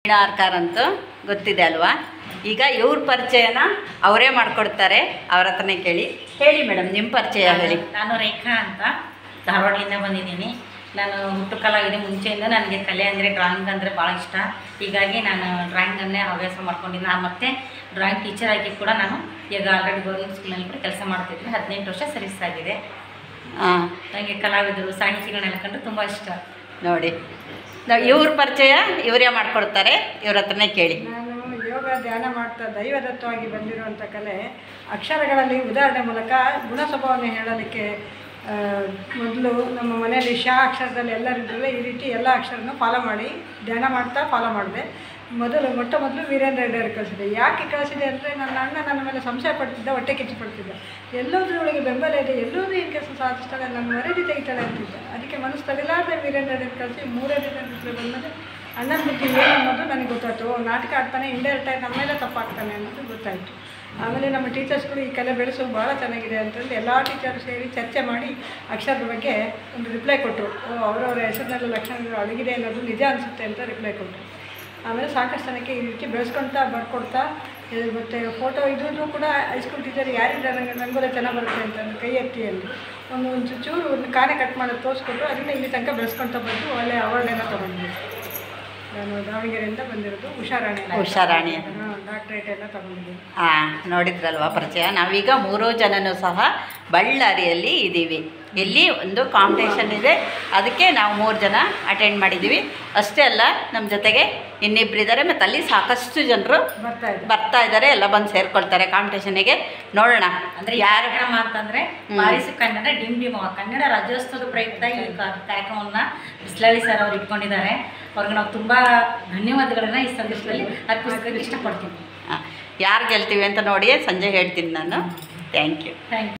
ಆರ್ಕಾರ್ ಅಂತೂ ಗೊತ್ತಿದೆ ಅಲ್ವಾ ಈಗ ಇವ್ರ ಪರಿಚಯನ ಅವರೇ ಮಾಡ್ಕೊಡ್ತಾರೆ ಅವ್ರ ಹತ್ರನೇ ಕೇಳಿ ಹೇಳಿ ಮೇಡಮ್ ನಿಮ್ಮ ಪರಿಚಯ ಹೇಳಿ ನಾನು ರೇಖಾ ಅಂತ ಧಾರವಾಡದಿಂದ ಬಂದಿದ್ದೀನಿ ನಾನು ಹುಟ್ಟು ಕಲಾವಿದೆ ಮುಂಚೆಯಿಂದ ನನಗೆ ಕಲೆ ಅಂದರೆ ಡ್ರಾಯಿಂಗ್ ಅಂದರೆ ಭಾಳ ಇಷ್ಟ ಹೀಗಾಗಿ ನಾನು ಡ್ರಾಯಿಂಗನ್ನೇ ಹವ್ಯಾಸ ಮಾಡ್ಕೊಂಡಿದ್ದೀನಿ ನಾನು ಮತ್ತೆ ಡ್ರಾಯಿಂಗ್ ಟೀಚರ್ ಆಗಿ ಕೂಡ ನಾನು ಈಗ ಆಲ್ರೆಡಿ ಗೌರ್ಮೆಂಟ್ ಸ್ಕೂಲ್ನಲ್ಲಿ ಕೂಡ ಕೆಲಸ ಮಾಡ್ತಿದ್ದೆ ಹದಿನೆಂಟು ವರ್ಷ ಸರ್ವಿಸ್ ಆಗಿದೆ ಹಾಂ ನನಗೆ ಕಲಾವಿದರು ಸಾಹಿತಿಗಳನ್ನೆಲ್ಲ ಕಂಡು ತುಂಬ ಇಷ್ಟ ನೋಡಿ ನಾವು ಇವ್ರ ಪರಿಚಯ ಇವರೇ ಮಾಡ್ಕೊಡ್ತಾರೆ ಇವ್ರ ಹತ್ರನೇ ಕೇಳಿ ನಾನು ಯೋಗ ಧ್ಯಾನ ಮಾಡ್ತಾ ದೈವದತ್ತವಾಗಿ ಬಂದಿರುವಂಥ ಕಲೆ ಅಕ್ಷರಗಳಲ್ಲಿ ಉದಾಹರಣೆ ಮೂಲಕ ಗುಣ ಸ್ವಭಾವನೆ ಹೇಳಲಿಕ್ಕೆ ಮೊದಲು ನಮ್ಮ ಮನೆಯಲ್ಲಿ ಶಾ ಅಕ್ಷರದಲ್ಲಿ ಎಲ್ಲರಿದ್ದರೆ ಈ ರೀತಿ ಎಲ್ಲ ಅಕ್ಷರನೂ ಫಾಲೋ ಮಾಡಿ ಧ್ಯಾನ ಮಾಡ್ತಾ ಫಾಲೋ ಮಾಡಿದೆ ಮೊದಲು ಮೊಟ್ಟ ಮೊದಲು ವೀರೇಂದ್ರ ಹೆಗ್ಡೆಯವರು ಕಳಿಸಿದೆ ಯಾಕೆ ಕಳಿಸಿದೆ ಅಂದರೆ ನನ್ನ ಅಣ್ಣ ನನ್ನ ಮೇಲೆ ಸಂಶಯ ಪಡ್ತಿದ್ದ ಹೊಟ್ಟೆ ಕಿಚ್ಚು ಪಡ್ತಿದ್ದ ಎಲ್ಲೋದ್ರೊಳಗೆ ಬೆಂಬಲ ಇದೆ ಎಲ್ಲೋದು ಏನು ಕೆಲಸ ಸಾಧಿಸ್ತಾಳೆ ನನ್ನ ಮರ್ಯಾದೆ ತೆಗಿತಾಳೆ ಅಂತಿದ್ದ ಅದಕ್ಕೆ ಮನಸ್ಸು ತಡಿಲಾರ್ದೆ ವೀರೇಂದ್ರ ಹೆಗ್ಡೆ ಕಳಿಸಿ ಮೂರೇ ದಿನ ಬಂದರೆ ಅಣ್ಣನ ಬುದ್ಧಿ ಏನು ಅನ್ನೋದು ನನಗೆ ಗೊತ್ತಾಯ್ತು ಓ, ನಾಟಕ ಆಡ್ತಾನೆ ಇಂಡೈರೆಕ್ಟ್ ಆಗಿ ನಮ್ಮ ಮೇಲೆ ತಪ್ಪಾಗ್ತಾನೆ ಅನ್ನೋದು ಗೊತ್ತಾಯಿತು ಆಮೇಲೆ ನಮ್ಮ ಟೀಚರ್ಸ್ಗಳು ಈ ಕಲೆ ಬೆಳೆಸೋದು ಭಾಳ ಚೆನ್ನಾಗಿದೆ ಅಂತಂದು ಎಲ್ಲ ಟೀಚರ್ ಸೇರಿ ಚರ್ಚೆ ಮಾಡಿ ಅಕ್ಷರದ ಬಗ್ಗೆ ಒಂದು ರಿಪ್ಲೈ ಕೊಟ್ಟರು ಓ ಅವರವರ ಹೆಸರಿನಲ್ಲಿ ಲಕ್ಷಣಗಳು ಅಡಗಿದೆ ಅನ್ನೋದು ನಿಜ ಅನಿಸುತ್ತೆ ಅಂತ ರಿಪ್ಲೈ ಕೊಟ್ಟರು ಆಮೇಲೆ ಸಾಕಷ್ಟು ಜನಕ್ಕೆ ಈ ರೀತಿ ಬೆಳೆಸ್ಕೊಳ್ತಾ ಬರ್ಕೊಡ್ತಾ ಇದು ಮತ್ತು ಫೋಟೋ ಇದ್ರೂ ಕೂಡ ಹೈಸ್ಕೂಲ್ ಟೀಚರ್ ಯಾರಿಲ್ಲ ನನಗೆ ನನಗೋಲೆ ಚೆನ್ನಾಗಿ ಬರುತ್ತೆ ಅಂತ ಅಂದು ಕೈ ಎತ್ತಿ ಅಲ್ಲಿ ಒಂದು ಒಂದು ಚೂರು ಒಂದು ಕಾನೆ ಕಟ್ ಮಾಡೋದು ತೋರಿಸ್ಕೊಟ್ಟು ಅದರಿಂದ ಇಲ್ಲಿ ತನಕ ಬೆಳೆಸ್ಕೊಳ್ತಾ ಬಂದು ಒಳ್ಳೆ ಅವಾರ್ಡೆಲ್ಲ ತೊಗೊಂಡಿದ್ದೆ ನಾನು ದಾವಣಗೆರೆಯಿಂದ ಬಂದಿರೋದು ಉಷಾರಾಣಿ ಉಷಾರಾಣಿ. ಡಾಕ್ಟ್ರೇಟ್ ಎಲ್ಲ ತೊಗೊಂಡಿದ್ದೀನಿ ಹಾಂ ನೋಡಿದ್ರಲ್ವಾ ಪರಿಚಯ ನಾವೀಗ ಮೂರೂ ಜನನೂ ಸಹ ಬಳ್ಳಾರಿಯಲ್ಲಿ ಇದ್ದೀವಿ ಇಲ್ಲಿ ಒಂದು ಕಾಂಪಿಟೇಷನ್ ಇದೆ ಅದಕ್ಕೆ ನಾವು ಮೂರು ಜನ ಅಟೆಂಡ್ ಮಾಡಿದ್ದೀವಿ ಅಷ್ಟೇ ಅಲ್ಲ ನಮ್ಮ ಜೊತೆಗೆ ಇನ್ನಿಬ್ಬರಿದ್ದಾರೆ ಮತ್ತು ಅಲ್ಲಿ ಸಾಕಷ್ಟು ಜನರು ಬರ್ತಾ ಇದೆ ಬರ್ತಾ ಇದ್ದಾರೆ ಎಲ್ಲ ಬಂದು ಸೇರ್ಕೊಳ್ತಾರೆ ಕಾಂಪಿಟೇಷನಿಗೆ ನೋಡೋಣ ಅಂದರೆ ಯಾರು ಕಾರ್ಯಕ್ರಮ ಅಂತಂದರೆ ಹ್ಮ್. ಬಾರಿಸು ಕನ್ನಡ ಡಿಮ್ ಡಿಮ್ ಕನ್ನಡ ರಾಜ್ಯೋತ್ಸವದ ಪ್ರಯುಕ್ತ ಈ ಕಾ- ಕಾರ್ಯಕ್ರಮವನ್ನು ಬಿಸ್ಲಳ್ಳಿ ಸರ್ ಅವರು ಇಟ್ಕೊಂಡಿದ್ದಾರೆ ಅವ್ರಿಗೆ ನಾವು ತುಂಬ ಧನ್ಯವಾದಗಳನ್ನ ಈ ಸಂದರ್ಭದಲ್ಲಿ ಅರ್ಪಿಸೋದಕ್ಕೆ ಇಷ್ಟಪಡ್ತೀನಿ ಯಾರು ಗೆಲ್ತೀವಿ ಅಂತ ನೋಡಿ ಸಂಜೆ ಹೇಳ್ತೀನಿ ನಾನು ಥ್ಯಾಂಕ್ ಯು ಥ್ಯಾಂಕ್ ಯು